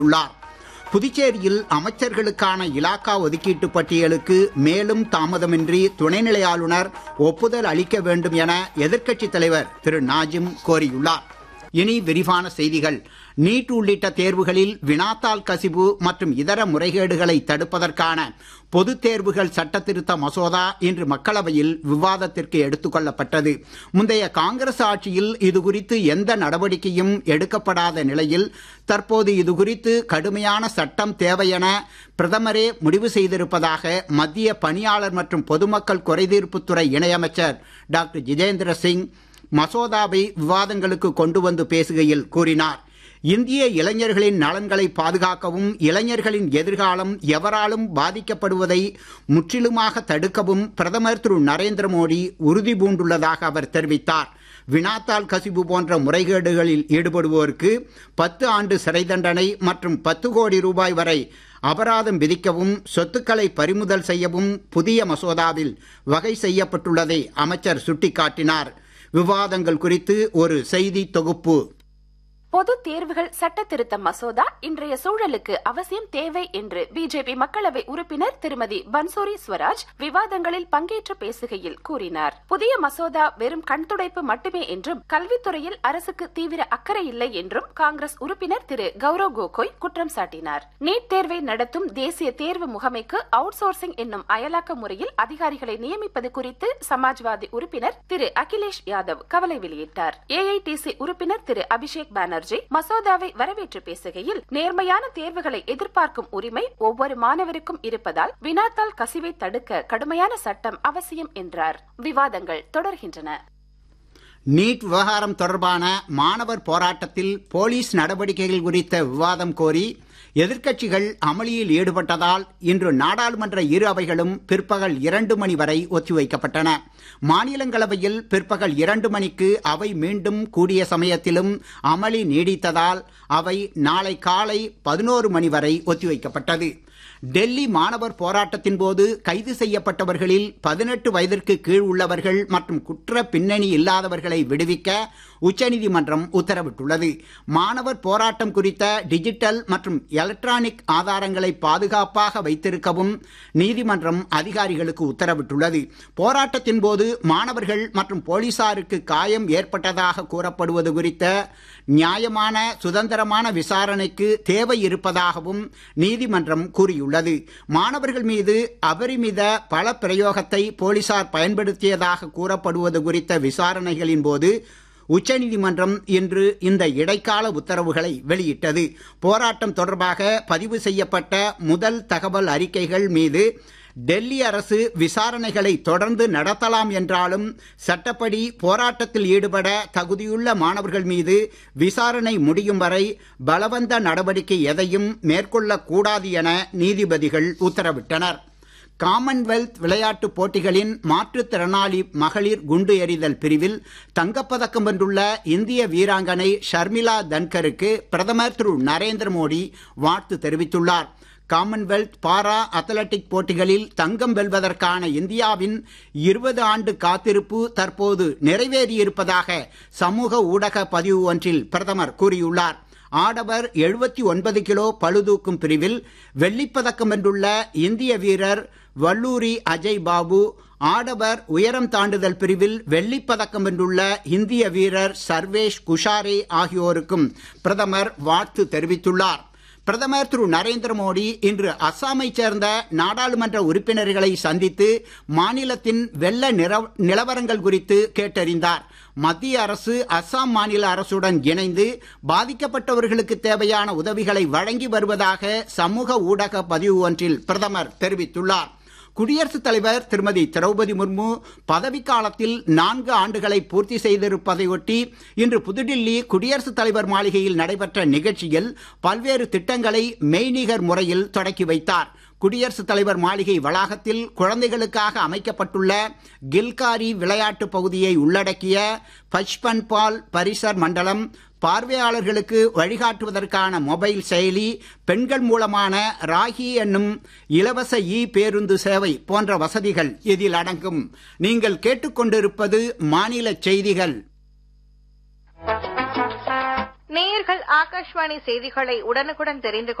உள்ளார் புதுச்சேரியில் அமைச்சர்களுக்கான இலாக்கா ஒதுக்கீட்டு பட்டியலுக்கு மேலும் தாமதமின்றி துணைநிலை ஆளுநர் ஒப்புதல் அளிக்க வேண்டும் என எதிர்க்கட்சித் தலைவர் திரு நாஜிம் கோரியுள்ளார் இனி விரிவான செய்திகள் நீட் உள்ளிட்ட தேர்வுகளில் வினாத்தாள் கசிவு மற்றும் இதர முறைகேடுகளை தடுப்பதற்கான பொதுத் தேர்வுகள் சட்டத்திருத்த மசோதா இன்று மக்களவையில் விவாதத்திற்கு எடுத்துக் கொள்ளப்பட்டது முந்தைய காங்கிரஸ் ஆட்சியில் இதுகுறித்து எந்த நடவடிக்கையும் எடுக்கப்படாத நிலையில் தற்போது இதுகுறித்து கடுமையான சட்டம் தேவை என பிரதமரே முடிவு செய்திருப்பதாக மத்திய பணியாளர் மற்றும் பொதுமக்கள் குறைதீர்ப்புத்துறை இணையமைச்சர் டாக்டர் ஜிதேந்திர சிங் மசோதாவை விவாதங்களுக்கு கொண்டு வந்து பேசுகையில் கூறினார் இந்திய இளைஞர்களின் நலன்களை பாதுகாக்கவும் இளைஞர்களின் எதிர்காலம் எவராலும் பாதிக்கப்படுவதை முற்றிலுமாக தடுக்கவும் பிரதமர் திரு நரேந்திர மோடி உறுதி பூண்டுள்ளதாக அவர் தெரிவித்தார் வினாத்தாள் கசிவு போன்ற முறைகேடுகளில் ஈடுபடுவோருக்கு பத்து ஆண்டு சிறை தண்டனை மற்றும் பத்து கோடி ரூபாய் வரை அபராதம் விதிக்கவும் சொத்துக்களை பறிமுதல் செய்யவும் புதிய மசோதாவில் வகை செய்யப்பட்டுள்ளதை அமைச்சர் சுட்டிக்காட்டினார் விவாதங்கள் குறித்து ஒரு செய்தி தொகுப்பு பொது தேர்வுகள் சட்ட திருத்த மசோதா இன்றைய சூழலுக்கு அவசியம் தேவை என்று பிஜேபி மக்களவை உறுப்பினர் திருமதி பன்சோரி ஸ்வராஜ் விவாதங்களில் பங்கேற்று பேசுகையில் கூறினார் புதிய மசோதா வெறும் கண்துடைப்பு மட்டுமே என்றும் கல்வித்துறையில் அரசுக்கு தீவிர அக்கறை இல்லை என்றும் காங்கிரஸ் உறுப்பினர் திரு கௌரவ் கோகோய் குற்றம் சாட்டினார் நீட் தேர்வை நடத்தும் தேசிய தேர்வு முகமைக்கு அவுட் சோர்சிங் என்னும் அயலாக்க முறையில் அதிகாரிகளை நியமிப்பது குறித்து சமாஜ்வாதி உறுப்பினர் திரு அகிலேஷ் யாதவ் கவலை வெளியிட்டார் ஏஐடிசி உறுப்பினர் திரு அபிஷேக் பானர்ஜி மசோதாவை வரவேற்று பேசுகையில் நேர்மையான தேர்வுகளை எதிர்பார்க்கும் உரிமை ஒவ்வொரு மாணவருக்கும் இருப்பதால் வினாத்தாள் கசிவை தடுக்க கடுமையான சட்டம் அவசியம் என்றார் விவாதங்கள் தொடர்கின்றன நீட் விவகாரம் தொடர்பான மாணவர் போராட்டத்தில் போலீஸ் நடவடிக்கைகள் குறித்த விவாதம் கோரி எதிர்க்கட்சிகள் அமளியில் ஈடுபட்டதால் இன்று நாடாளுமன்ற இரு அவைகளும் பிற்பகல் இரண்டு மணி வரை ஒத்திவைக்கப்பட்டன மாநிலங்களவையில் பிற்பகல் இரண்டு மணிக்கு அவை மீண்டும் கூடிய சமயத்திலும் அமளி நீடித்ததால் அவை நாளை காலை பதினோரு மணி வரை ஒத்திவைக்கப்பட்டது டெல்லி மாணவர் போராட்டத்தின் போது கைது செய்யப்பட்டவர்களில் பதினெட்டு வயதிற்கு கீழ் உள்ளவர்கள் மற்றும் குற்ற பின்னணி இல்லாதவர்களை விடுவிக்க உச்சநீதிமன்றம் உத்தரவிட்டுள்ளது மாணவர் போராட்டம் குறித்த டிஜிட்டல் மற்றும் எலக்ட்ரானிக் ஆதாரங்களை பாதுகாப்பாக வைத்திருக்கவும் நீதிமன்றம் அதிகாரிகளுக்கு உத்தரவிட்டுள்ளது போராட்டத்தின் போது மாணவர்கள் மற்றும் போலீசாருக்கு காயம் ஏற்பட்டதாக கூறப்படுவது குறித்த நியாயமான சுதந்திரமான விசாரணைக்கு தேவை இருப்பதாகவும் நீதிமன்றம் கூறியுள்ளது மாணவர்கள் மீது அபரிமித பல பிரயோகத்தை போலீசார் பயன்படுத்தியதாக கூறப்படுவது குறித்த விசாரணைகளின் போது உச்சநீதிமன்றம் இன்று இந்த இடைக்கால உத்தரவுகளை வெளியிட்டது போராட்டம் தொடர்பாக பதிவு செய்யப்பட்ட முதல் தகவல் அறிக்கைகள் மீது டெல்லி அரசு விசாரணைகளை தொடர்ந்து நடத்தலாம் என்றாலும் சட்டப்படி போராட்டத்தில் ஈடுபட தகுதியுள்ள மாணவர்கள் மீது விசாரணை முடியும் வரை பலவந்த நடவடிக்கை எதையும் மேற்கொள்ளக்கூடாது என நீதிபதிகள் உத்தரவிட்டனர் காமன்வெல்த் விளையாட்டுப் போட்டிகளின் மாற்றுத்திறனாளி மகளிர் குண்டு எறிதல் பிரிவில் தங்கப்பதக்கம் வென்றுள்ள இந்திய வீராங்கனை ஷர்மிளா தன்கருக்கு பிரதமர் திரு நரேந்திர மோடி வாழ்த்து தெரிவித்துள்ளார் காமன்வெல்த் பாரா அத்லட்டிக் போட்டிகளில் தங்கம் வெல்வதற்கான இந்தியாவின் இருபது ஆண்டு காத்திருப்பு தற்போது நிறைவேறியிருப்பதாக சமூக ஊடக பதிவு ஒன்றில் பிரதமர் கூறியுள்ளார் ஆடவர் எழுபத்தி ஒன்பது கிலோ பளுதூக்கும் பிரிவில் வெள்ளிப்பதக்கம் வென்றுள்ள இந்திய வீரர் வல்லூரி அஜய் பாபு ஆடவர் உயரம் தாண்டுதல் பிரிவில் வெள்ளிப்பதக்கம் வென்றுள்ள இந்திய வீரர் சர்வேஷ் குஷாரே ஆகியோருக்கும் பிரதமர் வாழ்த்து தெரிவித்துள்ளார் பிரதமர் திரு நரேந்திர மோடி இன்று அஸ்ஸாமை சேர்ந்த நாடாளுமன்ற உறுப்பினர்களை சந்தித்து மாநிலத்தின் வெள்ள நிலவரங்கள் குறித்து கேட்டறிந்தார் மத்திய அரசு அஸ்ஸாம் மாநில அரசுடன் இணைந்து பாதிக்கப்பட்டவர்களுக்கு தேவையான உதவிகளை வழங்கி வருவதாக சமூக ஊடக பதிவு ஒன்றில் பிரதமர் தெரிவித்துள்ளார் குடியரசுத் தலைவர் திருமதி திரௌபதி முர்மு பதவிக்காலத்தில் நான்கு ஆண்டுகளை பூர்த்தி செய்திருப்பதையொட்டி இன்று புதுடில்லி குடியரசுத் தலைவர் மாளிகையில் நடைபெற்ற நிகழ்ச்சியில் பல்வேறு திட்டங்களை மெய்நிகர் முறையில் தொடக்கி வைத்தார் குடியரசுத் தலைவர் மாளிகை வளாகத்தில் குழந்தைகளுக்காக அமைக்கப்பட்டுள்ள கில்காரி விளையாட்டு பகுதியை உள்ளடக்கிய பச்பன் பால் பரிசர் மண்டலம் பார்வையாளர்களுக்கு வழிகாட்டுவதற்கான மொபைல் செயலி பெண்கள் மூலமான ராகி என்னும் இலவச இ பேருந்து சேவை போன்ற வசதிகள் இதில் அடங்கும் நீங்கள் கேட்டுக்கொண்டிருப்பது மாநில செய்திகள் நேயர்கள் ஆகாஷ்வாணி செய்திகளை உடனுக்குடன் தெரிந்து